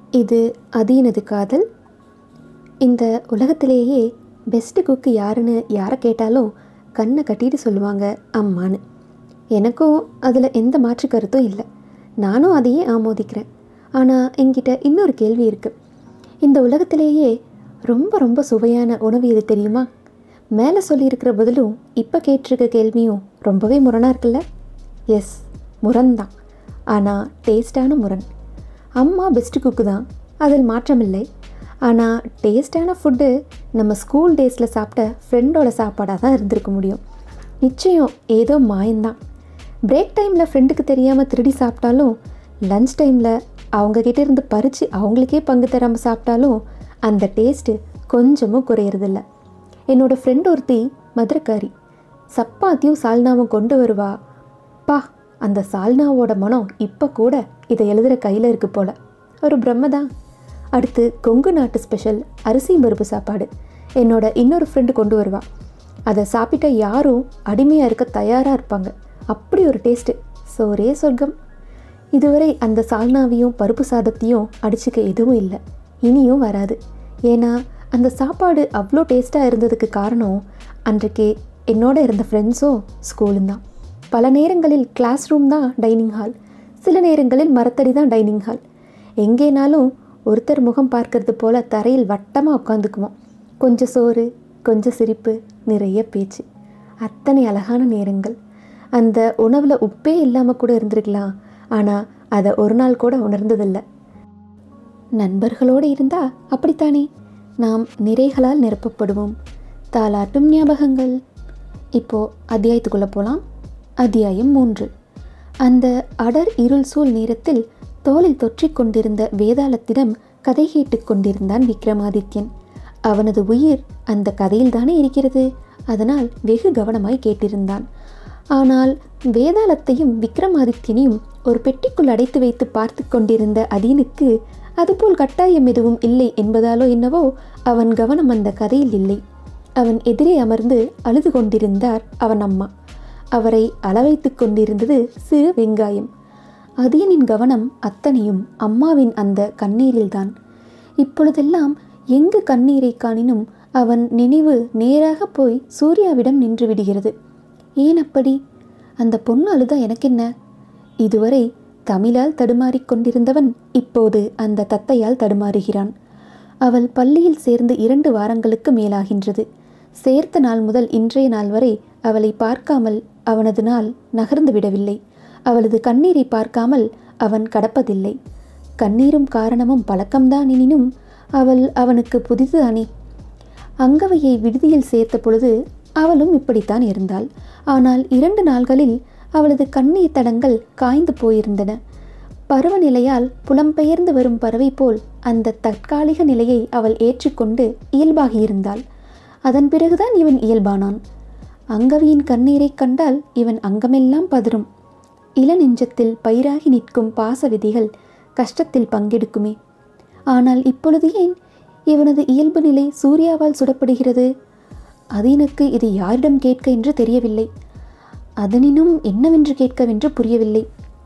இது அதீனது காதல் இந்த உலகத்திலேயே பெஸ்ட்டு குக்கு யாருன்னு யாரை கேட்டாலும் கண்ணை கட்டிட்டு சொல்லுவாங்க அம்மான்னு எனக்கும் அதில் எந்த மாற்று கருத்தும் இல்லை நானும் அதையே ஆமோதிக்கிறேன் ஆனால் என்கிட்ட இன்னொரு கேள்வி இருக்குது இந்த உலகத்திலேயே ரொம்ப ரொம்ப சுவையான உணவு எது தெரியுமா மேலே சொல்லியிருக்கிற பதிலும் இப்போ கேட்டிருக்க கேள்வியும் ரொம்பவே முரணாக இருக்குல்ல எஸ் முரண்தான் ஆனால் டேஸ்டான முரண் அம்மா பெஸ்ட்டு குக்கு தான் அதில் மாற்றமில்லை ஆனால் டேஸ்டான ஃபுட்டு நம்ம ஸ்கூல் டேஸில் சாப்பிட்ட ஃப்ரெண்டோட சாப்பாடாக தான் இருந்திருக்க முடியும் நிச்சயம் ஏதோ மாயம்தான் பிரேக் டைமில் ஃப்ரெண்டுக்கு தெரியாமல் திருடி சாப்பிட்டாலும் லஞ்ச் டைமில் அவங்கக்கிட்ட இருந்து பறித்து அவங்களுக்கே பங்கு தராமல் சாப்பிட்டாலும் அந்த டேஸ்ட்டு கொஞ்சமும் குறையறதில்ல என்னோடய ஃப்ரெண்ட் ஒருத்தி மதுரக்காரி சப்பாத்தியும் சால்னாவும் கொண்டு வருவா பா அந்த சால்னாவோட மனம் இப்போ கூட இதை எழுதுகிற கையில் இருக்குது போல் ஒரு பிரம்மதான் அடுத்து கொங்கு நாட்டு ஸ்பெஷல் அரிசி பருப்பு சாப்பாடு என்னோட இன்னொரு ஃப்ரெண்டு கொண்டு வருவா அதை சாப்பிட்ட யாரும் அடிமையாக இருக்க தயாராக இருப்பாங்க அப்படி ஒரு டேஸ்ட்டு சோரே சொர்க்கம் இதுவரை அந்த சால்னாவையும் பருப்பு சாதத்தையும் அடிச்சுக்க எதுவும் இல்லை இனியும் வராது ஏன்னா அந்த சாப்பாடு அவ்வளோ டேஸ்ட்டாக இருந்ததுக்கு காரணம் அன்றைக்கு என்னோட இருந்த ஃப்ரெண்ட்ஸும் ஸ்கூலும் தான் பல நேரங்களில் கிளாஸ் ரூம் தான் டைனிங் ஹால் சில நேரங்களில் மரத்தடி தான் டைனிங் ஹால் எங்கேனாலும் ஒருத்தர் முகம் பார்க்கறது போல தரையில் வட்டமாக உட்காந்துக்குவோம் கொஞ்சம் சோறு கொஞ்சம் சிரிப்பு நிறைய பேச்சு அத்தனை அழகான நேரங்கள் அந்த உணவில் உப்பே இல்லாமல் கூட இருந்திருக்கலாம் ஆனால் அதை ஒரு நாள் கூட உணர்ந்ததில்லை நண்பர்களோடு இருந்தால் அப்படித்தானே நாம் நிறைகளால் நிரப்பப்படுவோம் தாலாட்டும் ஞாபகங்கள் இப்போ அத்தியாயத்துக்குள்ளே போகலாம் அத்தியாயம் மூன்று அந்த அடர் இருள் சூழ் நேரத்தில் தோளில் தொற்றிக் கொண்டிருந்த வேதாளத்திடம் கதை கேட்டுக் கொண்டிருந்தான் விக்ரமாதித்யன் அவனது உயிர் அந்த கதையில்தானே இருக்கிறது அதனால் வெகு கவனமாய் கேட்டிருந்தான் ஆனால் வேதாளத்தையும் விக்ரமாதித்யனையும் ஒரு பெட்டிக்குள் அடைத்து வைத்து பார்த்து கொண்டிருந்த அதீனுக்கு அதுபோல் கட்டாயம் எதுவும் இல்லை என்பதாலோ என்னவோ அவன் கவனம் அந்த கதையில் இல்லை அவன் எதிரே அமர்ந்து அழுது கொண்டிருந்தார் அவன் அம்மா அவரை அளவைத்து கொண்டிருந்தது சிறு வெங்காயம் அதியனின் கவனம் அத்தனையும் அம்மாவின் அந்த கண்ணீரில்தான் இப்பொழுதெல்லாம் எங்கு கண்ணீரை காணினும் அவன் நினைவு நேராக போய் சூர்யாவிடம் நின்று விடுகிறது ஏன் அப்படி அந்த பொண்ணு அழுதா எனக்கென்ன இதுவரை தமிழால் தடுமாறிக் கொண்டிருந்தவன் இப்போது அந்த தத்தையால் தடுமாறுகிறான் அவள் பள்ளியில் சேர்ந்து இரண்டு வாரங்களுக்கு மேலாகின்றது சேர்த்த நாள் முதல் இன்றைய நாள் வரை அவளை பார்க்காமல் அவனது நாள் நகர்ந்து விடவில்லை அவளது கண்ணீரை பார்க்காமல் அவன் கடப்பதில்லை கண்ணீரும் காரணமும் பழக்கம்தான் எனினும் அவள் அவனுக்கு புதிது அணி அங்கவையை விடுதியில் சேர்த்த பொழுது அவளும் இப்படித்தான் இருந்தாள் ஆனால் இரண்டு நாள்களில் அவளது கண்ணீர் தடங்கள் காய்ந்து போயிருந்தன பருவநிலையால் புலம்பெயர்ந்து வரும் பறவை போல் அந்த தற்காலிக நிலையை அவள் ஏற்றுக்கொண்டு இயல்பாகியிருந்தாள் அதன் பிறகுதான் இவன் இயல்பானான் அங்கவியின் கண்ணீரைக் கண்டால் இவன் அங்கமெல்லாம் பதறும் இளநெஞ்சத்தில் பயிராகி நிற்கும் பாச விதிகள் கஷ்டத்தில் பங்கெடுக்குமே ஆனால் இப்பொழுது ஏன் இவனது இயல்பு நிலை சூர்யாவால் சுடப்படுகிறது அதீனுக்கு இது யாரிடம் கேட்க என்று தெரியவில்லை அதனினும் என்னவென்று கேட்கவென்று புரியவில்லை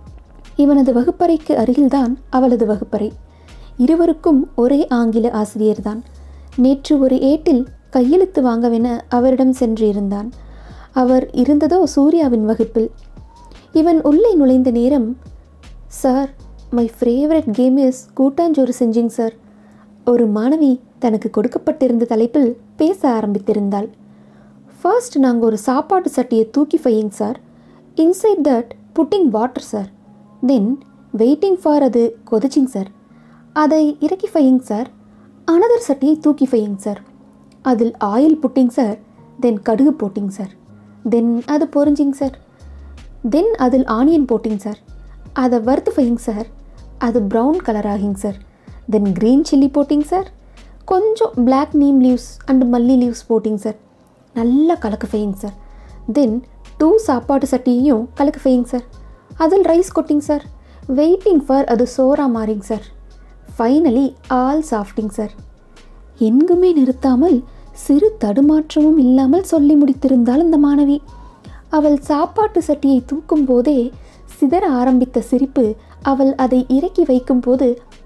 இவனது வகுப்பறைக்கு அருகில்தான் அவளது வகுப்பறை இருவருக்கும் ஒரே ஆங்கில ஆசிரியர்தான் நேற்று ஒரு ஏட்டில் கையெழுத்து வாங்கவென அவரிடம் சென்று இருந்தான் அவர் இருந்ததோ சூர்யாவின் வகுப்பில் இவன் உள்ளே நுழைந்த நேரம் sir my favourite game is கூட்டாஞ்சோறு செஞ்சிங் சார் ஒரு மாணவி தனக்கு கொடுக்கப்பட்டிருந்த தலைப்பில் பேச ஆரம்பித்திருந்தாள் ஃபர்ஸ்ட் நாங்கள் ஒரு சாப்பாட்டு சட்டியை தூக்கி ஃபையிங் sir inside that putting water sir then waiting for அது கொதிச்சிங் சார் அதை இறக்கி ஃபையிங் சார் அனதர் சட்டியை தூக்கி ஃபையிங் சார் அதில் ஆயில் புட்டிங் சார் தென் கடுகு போட்டிங் சார் தென் அது பொரிஞ்சிங் சார் தென் அதில் ஆனியன் போட்டிங் சார் அதை வறுத்து ஃபையிங் சார் அது ப்ரௌன் கலர் ஆகிங் சார் தென் க்ரீன் சில்லி போட்டிங் சார் கொஞ்சம் பிளாக் நீம் லீவ்ஸ் அண்ட் மல்லி லீவ்ஸ் போட்டிங் சார் நல்லா கலக்க ஃபையிங் சார் தென் டூ சாப்பாடு சட்டியையும் கலக்க ஃபையிங் சார் அதில் ரைஸ் கொட்டிங் சார் வெயிட்டிங் ஃபார் அது சோறா மாறிங் sir finally all softing sir எங்குமே நிறுத்தாமல் சிறு தடுமாற்றமும் இல்லாமல் சொல்லி முடித்திருந்தாள் அந்த மாணவி அவள் சாப்பாட்டு சட்டியை தூக்கும் போதே சிதற ஆரம்பித்த சிரிப்பு அவள் அதை இறக்கி வைக்கும்போது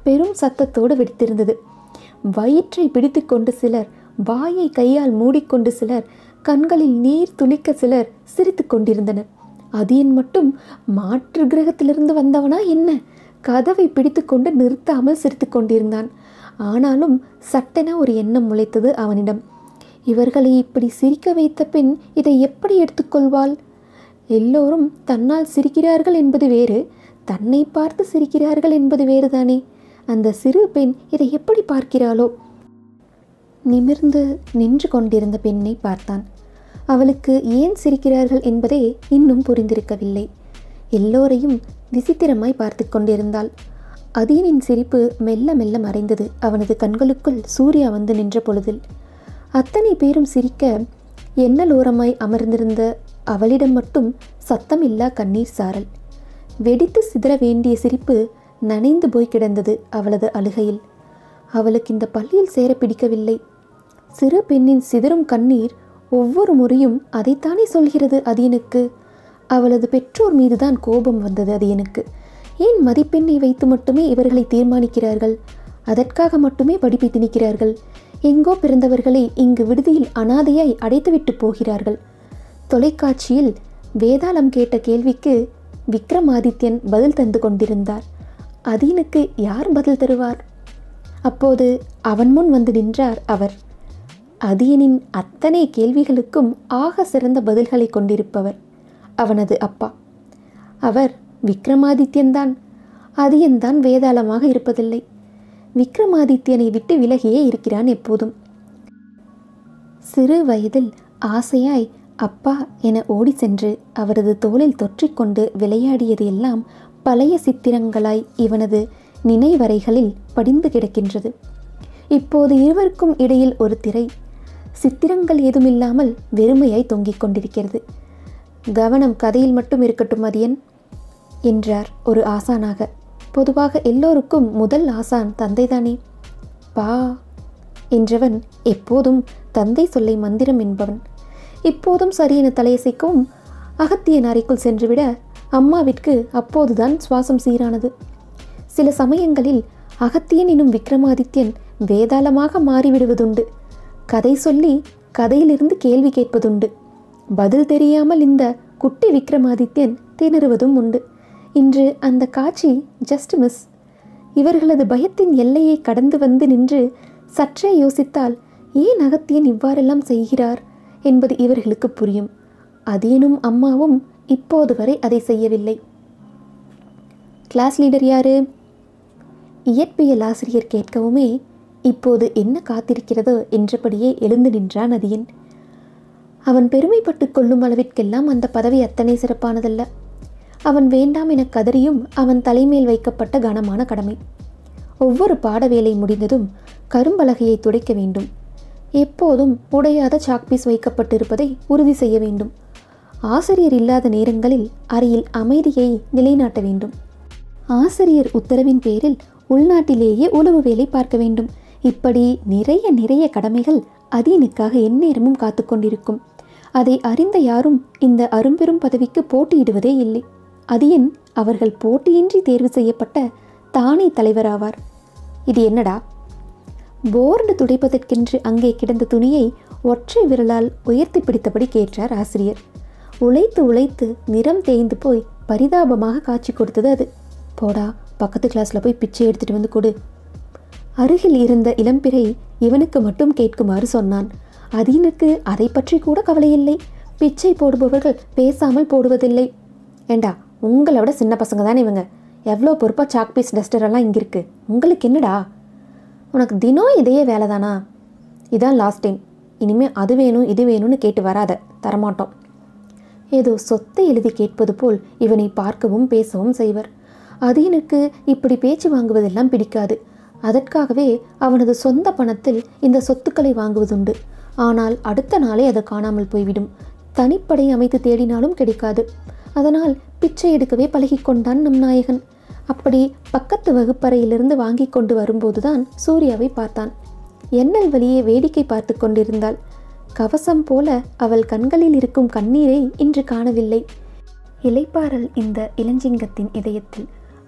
பெரும் சத்தத்தோடு வெடித்திருந்தது வயிற்றை பிடித்துக்கொண்டு சிலர் வாயை கையால் மூடிக்கொண்டு சிலர் கண்களில் நீர் துளிக்க சிலர் சிரித்து கொண்டிருந்தனர் அதியன் மட்டும் மாற்று கிரகத்திலிருந்து வந்தவனா என்ன கதவை பிடித்துக்கொண்டு நிறுத்தாமல் சிரித்து கொண்டிருந்தான் ஆனாலும் சட்டென ஒரு எண்ணம் முளைத்தது அவனிடம் இவர்களை இப்படி சிரிக்க வைத்த பின் இதை எப்படி எடுத்துக்கொள்வாள் எல்லோரும் தன்னால் சிரிக்கிறார்கள் என்பது வேறு தன்னை பார்த்து சிரிக்கிறார்கள் என்பது வேறுதானே அந்த சிறு பெண் இதை எப்படி பார்க்கிறாளோ நிமிர்ந்து நின்று கொண்டிருந்த பெண்ணை பார்த்தான் அவளுக்கு ஏன் சிரிக்கிறார்கள் என்பதே இன்னும் புரிந்திருக்கவில்லை எல்லோரையும் விசித்திரமாய் பார்த்து கொண்டிருந்தாள் அதீனின் சிரிப்பு மெல்ல மெல்ல மறைந்தது அவனது கண்களுக்குள் சூர்யா வந்து நின்ற பொழுதில் அத்தனை பேரும் சிரிக்க எண்ணலோரமாய் அமர்ந்திருந்த அவளிடம் மட்டும் சத்தமில்லா கண்ணீர் சாரல் வெடித்து சிதற வேண்டிய சிரிப்பு நனைந்து போய் கிடந்தது அவளது அழுகையில் அவளுக்கு இந்த பள்ளியில் சேர பிடிக்கவில்லை சிறு பெண்ணின் சிதறும் கண்ணீர் ஒவ்வொரு முறையும் அதைத்தானே சொல்கிறது அதியனுக்கு அவளது பெற்றோர் மீதுதான் கோபம் வந்தது அதியனுக்கு ஏன் மதிப்பெண்ணை வைத்து மட்டுமே இவர்களை தீர்மானிக்கிறார்கள் அதற்காக மட்டுமே படிப்பை திணிக்கிறார்கள் எங்கோ பிறந்தவர்களை இங்கு விடுதியில் அனாதையாய் அடைத்துவிட்டு போகிறார்கள் தொலைக்காட்சியில் வேதாளம் கேட்ட கேள்விக்கு விக்ரமாதித்யன் பதில் தந்து கொண்டிருந்தார் அதீனுக்கு யார் பதில் தருவார் அப்போது அவன் முன் வந்து நின்றார் அவர் அதியனின் அத்தனை கேள்விகளுக்கும் ஆக சிறந்த பதில்களை கொண்டிருப்பவர் அவனது அப்பா அவர் விக்ரமாதித்யன்தான் அதியன்தான் வேதாளமாக இருப்பதில்லை விக்ரமாதித்யனை விட்டு விலகியே இருக்கிறான் எப்போதும் சிறு வயதில் ஆசையாய் அப்பா என ஓடி சென்று அவரது தோளில் தொற்றிக்கொண்டு விளையாடியது எல்லாம் பழைய சித்திரங்களாய் இவனது நினைவறைகளில் படிந்து கிடக்கின்றது இப்போது இருவருக்கும் இடையில் ஒரு திரை சித்திரங்கள் ஏதுமில்லாமல் வெறுமையாய் தொங்கிக் கொண்டிருக்கிறது கவனம் கதையில் மட்டும் இருக்கட்டும் மதியன் என்றார் ஒரு ஆசானாக பொதுவாக எல்லோருக்கும் முதல் ஆசான் தந்தைதானே பா என்றவன் எப்போதும் தந்தை சொல்லை மந்திரம் என்பவன் இப்போதும் சரியென தலையசைக்கவும் அகத்தியன் அறைக்குள் சென்றுவிட அம்மாவிற்கு அப்போதுதான் சுவாசம் சீரானது சில சமயங்களில் அகத்தியன் எனும் விக்ரமாதித்யன் வேதாளமாக மாறிவிடுவதுண்டு கதை சொல்லி கதையிலிருந்து கேள்வி கேட்பதுண்டு பதில் தெரியாமல் இந்த குட்டி விக்ரமாதித்யன் திணறுவதும் உண்டு இன்று அந்த காட்சி ஜஸ்ட் மிஸ் இவர்களது பயத்தின் எல்லையை கடந்து வந்து நின்று சற்றே யோசித்தால் ஏன் அகத்தியன் இவ்வாறெல்லாம் செய்கிறார் என்பது இவர்களுக்கு புரியும் அதேனும் அம்மாவும் இப்போது வரை அதை செய்யவில்லை கிளாஸ் லீடர் யாரு இயற்பியல் ஆசிரியர் கேட்கவுமே இப்போது என்ன காத்திருக்கிறதோ என்றபடியே எழுந்து நின்றான் அதியன் அவன் பெருமைப்பட்டு கொள்ளும் அளவிற்கெல்லாம் அந்த பதவி அத்தனை சிறப்பானதல்ல அவன் வேண்டாம் என கதறியும் அவன் தலைமேல் வைக்கப்பட்ட கனமான கடமை ஒவ்வொரு பாட வேலை முடிந்ததும் கரும்பலகையை துடைக்க வேண்டும் எப்போதும் உடையாத சாக்பீஸ் வைக்கப்பட்டிருப்பதை உறுதி செய்ய வேண்டும் ஆசிரியர் இல்லாத நேரங்களில் அறையில் அமைதியை நிலைநாட்ட வேண்டும் ஆசிரியர் உத்தரவின் பேரில் உள்நாட்டிலேயே உளவு வேலை பார்க்க வேண்டும் இப்படி நிறைய நிறைய கடமைகள் அதீனுக்காக எந்நேரமும் காத்து கொண்டிருக்கும் அதை அறிந்த யாரும் இந்த அரும்பெரும் பதவிக்கு போட்டியிடுவதே இல்லை அதியன் அவர்கள் போட்டியின்றி தேர்வு செய்யப்பட்ட தானே தலைவராவார் இது என்னடா போர்டு துடைப்பதற்கென்று அங்கே கிடந்த துணியை ஒற்றை விரலால் உயர்த்தி பிடித்தபடி கேட்டார் ஆசிரியர் உழைத்து உழைத்து நிறம் தேய்ந்து போய் பரிதாபமாக காட்சி கொடுத்தது அது போடா பக்கத்து கிளாஸில் போய் பிச்சை எடுத்துட்டு வந்து கொடு அருகில் இருந்த இளம்பிறை இவனுக்கு மட்டும் கேட்குமாறு சொன்னான் அதீனுக்கு அதை பற்றி கூட கவலையில்லை பிச்சை போடுபவர்கள் பேசாமல் போடுவதில்லை ஏண்டா உங்களை விட சின்ன பசங்க தானே இவங்க எவ்வளோ பொறுப்பாக சாக் பீஸ் டஸ்டர் எல்லாம் இங்கே இருக்கு உங்களுக்கு என்னடா உனக்கு தினம் இதே வேலை தானா இதான் லாஸ்ட் டைம் இனிமேல் அது வேணும் இது வேணும்னு கேட்டு வராத தரமாட்டோம் ஏதோ சொத்தை எழுதி கேட்பது போல் இவனை பார்க்கவும் பேசவும் செய்வர் அதீனுக்கு இப்படி பேச்சு வாங்குவதெல்லாம் பிடிக்காது அதற்காகவே அவனது சொந்த பணத்தில் இந்த சொத்துக்களை வாங்குவதுண்டு ஆனால் அடுத்த நாளே அது காணாமல் போய்விடும் தனிப்படை அமைத்து தேடினாலும் கிடைக்காது அதனால் பிச்சை எடுக்கவே பழகிக்கொண்டான் நம் நாயகன் அப்படி பக்கத்து வகுப்பறையிலிருந்து வாங்கி கொண்டு வரும்போதுதான் சூர்யாவை பார்த்தான் எண்ணல் வழியே வேடிக்கை பார்த்து கொண்டிருந்தாள் கவசம் போல அவள் கண்களில் இருக்கும் கண்ணீரை இன்று காணவில்லை இலைப்பாறல் இந்த இளஞ்சிங்கத்தின் இதயத்தில்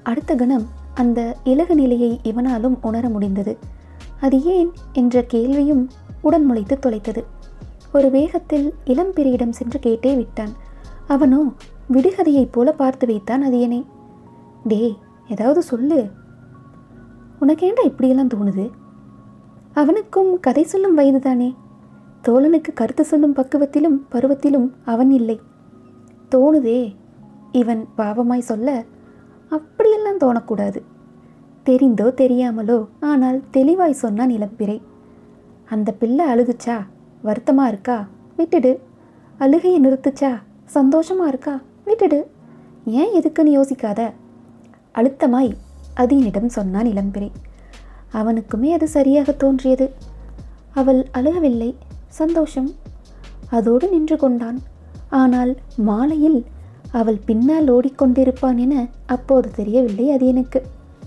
அடுத்த கணம் அந்த இலகு நிலையை இவனாலும் உணர முடிந்தது அது ஏன் என்ற கேள்வியும் உடன் முளைத்து தொலைத்தது ஒரு வேகத்தில் இளம்பெரியிடம் சென்று கேட்டே விட்டான் அவனோ விடுகதையைப் போல பார்த்து வைத்தான் அதியனை டேய் ஏதாவது சொல்லு உனக்கேண்டா இப்படியெல்லாம் தோணுது அவனுக்கும் கதை சொல்லும் வயதுதானே தோழனுக்கு கருத்து சொல்லும் பக்குவத்திலும் பருவத்திலும் அவன் இல்லை தோணுதே இவன் பாவமாய் சொல்ல அப்படியெல்லாம் தோணக்கூடாது தெரிந்தோ தெரியாமலோ ஆனால் தெளிவாய் சொன்னான் இளம்பிறை அந்த பிள்ளை அழுதுச்சா வருத்தமா இருக்கா விட்டுடு அழுகையை நிறுத்துச்சா சந்தோஷமா இருக்கா விட்டுடு ஏன் எதுக்குன்னு யோசிக்காத அழுத்தமாய் அதீனிடம் சொன்னான் இளம்பிறை அவனுக்குமே அது சரியாக தோன்றியது அவள் அழுகவில்லை சந்தோஷம் அதோடு நின்று கொண்டான் ஆனால் மாலையில் அவள் பின்னால் ஓடிக்கொண்டிருப்பான் என அப்போது தெரியவில்லை அது எனக்கு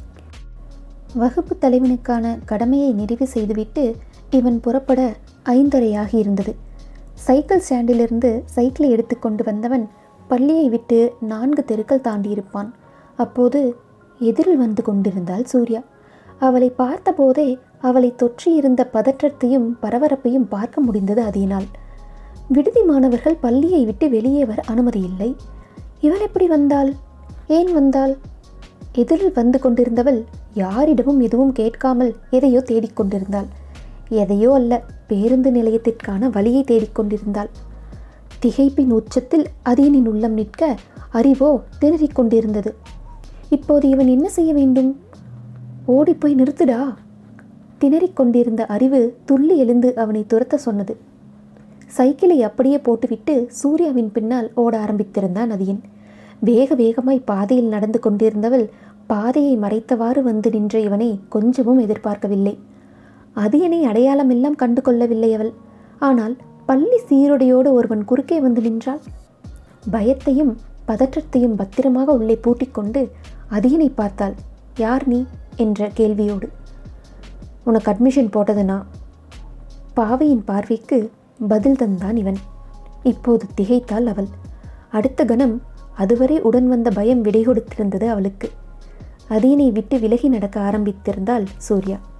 வகுப்பு தலைவனுக்கான கடமையை நிறைவு செய்துவிட்டு இவன் புறப்பட ஐந்தரையாகி இருந்தது சைக்கிள் ஸ்டாண்டிலிருந்து சைக்கிளை எடுத்துக்கொண்டு வந்தவன் பள்ளியை விட்டு நான்கு தெருக்கள் தாண்டியிருப்பான் அப்போது எதிரில் வந்து கொண்டிருந்தாள் சூர்யா அவளை பார்த்தபோதே அவளை தொற்றியிருந்த பதற்றத்தையும் பரபரப்பையும் பார்க்க முடிந்தது அதனால் விடுதி மாணவர்கள் பள்ளியை விட்டு வெளியே வர அனுமதி இல்லை இவள் எப்படி வந்தாள் ஏன் வந்தாள் எதிரில் வந்து கொண்டிருந்தவள் யாரிடமும் எதுவும் கேட்காமல் எதையோ தேடிக்கொண்டிருந்தாள் எதையோ அல்ல பேருந்து நிலையத்திற்கான வழியை தேடிக்கொண்டிருந்தாள் திகைப்பின் உச்சத்தில் அதீனின் உள்ளம் நிற்க அறிவோ திணறிக் கொண்டிருந்தது இப்போது இவன் என்ன செய்ய வேண்டும் ஓடிப்போய் நிறுத்துடா திணறிக் கொண்டிருந்த அறிவு துள்ளி எழுந்து அவனை துரத்த சொன்னது சைக்கிளை அப்படியே போட்டுவிட்டு சூர்யாவின் பின்னால் ஓட ஆரம்பித்திருந்தான் அதியன் வேக வேகமாய் பாதையில் நடந்து கொண்டிருந்தவள் பாதையை மறைத்தவாறு வந்து நின்ற இவனை கொஞ்சமும் எதிர்பார்க்கவில்லை அதியனை அடையாளமெல்லாம் கண்டு கொள்ளவில்லை அவள் ஆனால் பள்ளி சீருடையோடு ஒருவன் குறுக்கே வந்து நின்றாள் பயத்தையும் பதற்றத்தையும் பத்திரமாக உள்ளே பூட்டிக்கொண்டு அதியனை பார்த்தாள் யார் நீ என்ற கேள்வியோடு உனக்கு அட்மிஷன் போட்டதுனா பாவையின் பார்வைக்கு பதில் தந்தான் இவன் இப்போது திகைத்தாள் அவள் அடுத்த கணம் அதுவரை உடன் வந்த பயம் விடை கொடுத்திருந்தது அவளுக்கு அதீனை விட்டு விலகி நடக்க ஆரம்பித்திருந்தாள் சூர்யா